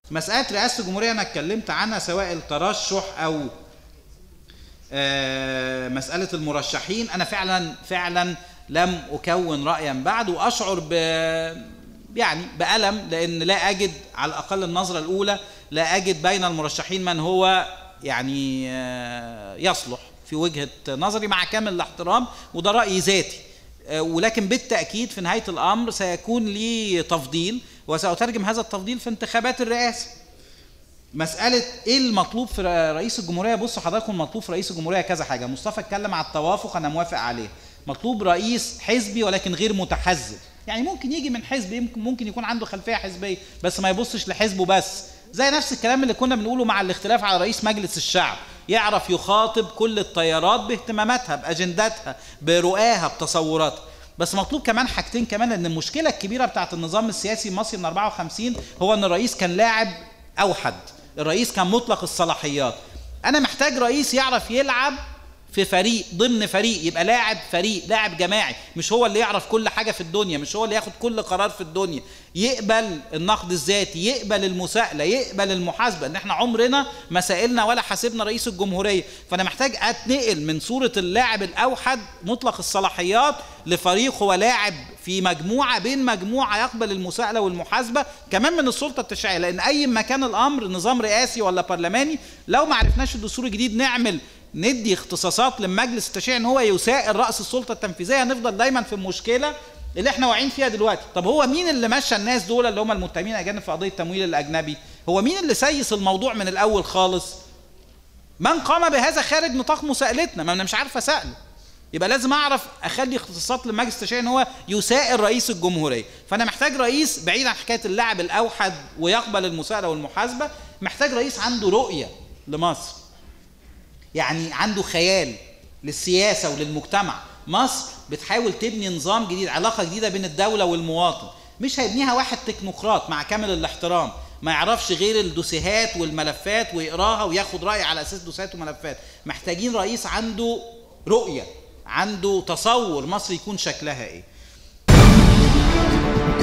مساله رئاسه الجمهوريه انا اتكلمت عنها سواء الترشح او آه، مساله المرشحين انا فعلا فعلا لم اكون رايا بعد واشعر ب يعني بألم لأن لا أجد على الأقل النظرة الأولى لا أجد بين المرشحين من هو يعني آه، يصلح في وجهة نظري مع كامل الاحترام وده رأي ذاتي آه، ولكن بالتأكيد في نهاية الأمر سيكون لي تفضيل وسأترجم هذا التفضيل في انتخابات الرئاسة مسألة إيه المطلوب في رئيس الجمهورية بصوا حضراتكم المطلوب في رئيس الجمهورية كذا حاجة مصطفى اتكلم على التوافق أنا موافق عليه مطلوب رئيس حزبي ولكن غير متحزب يعني ممكن يجي من حزب يمكن ممكن يكون عنده خلفيه حزبيه بس ما يبصش لحزبه بس زي نفس الكلام اللي كنا بنقوله مع الاختلاف على رئيس مجلس الشعب يعرف يخاطب كل التيارات باهتماماتها باجنداتها برؤاها بتصوراتها بس مطلوب كمان حاجتين كمان ان المشكله الكبيره بتاعت النظام السياسي المصري من 54 هو ان الرئيس كان لاعب اوحد الرئيس كان مطلق الصلاحيات انا محتاج رئيس يعرف يلعب في فريق ضمن فريق يبقى لاعب فريق لاعب جماعي مش هو اللي يعرف كل حاجه في الدنيا مش هو اللي ياخد كل قرار في الدنيا يقبل النقد الذاتي يقبل المساءله يقبل المحاسبه ان احنا عمرنا ما سالنا ولا حاسبنا رئيس الجمهوريه فانا محتاج اتنقل من صوره اللاعب الاوحد مطلق الصلاحيات لفريق هو لاعب في مجموعه بين مجموعه يقبل المساءله والمحاسبه كمان من السلطه التشريعيه لان اي ما كان الامر نظام رئاسي ولا برلماني لو ما عرفناش الدستور الجديد نعمل ندي اختصاصات للمجلس التشريعي ان هو يسائر راس السلطه التنفيذيه هنفضل دايما في المشكله اللي احنا واقعين فيها دلوقتي طب هو مين اللي مشى الناس دول اللي هم المتهمين اجانب في قضيه التمويل الاجنبي هو مين اللي سيس الموضوع من الاول خالص من قام بهذا خارج نطاق مساءلتنا ما انا مش عارف اساله يبقى لازم اعرف اخلي اختصاصات للمجلس التشريعي ان هو يسائر رئيس الجمهوريه فانا محتاج رئيس بعيد عن حكايه اللاعب الاوحد ويقبل المساءله والمحاسبه محتاج رئيس عنده رؤيه لمصر يعني عنده خيال للسياسه وللمجتمع مصر بتحاول تبني نظام جديد علاقه جديده بين الدوله والمواطن مش هيبنيها واحد تكنوقراط مع كامل الاحترام ما يعرفش غير الدوسيهات والملفات ويقراها وياخد راي على اساس دوسيهات وملفات محتاجين رئيس عنده رؤيه عنده تصور مصر يكون شكلها ايه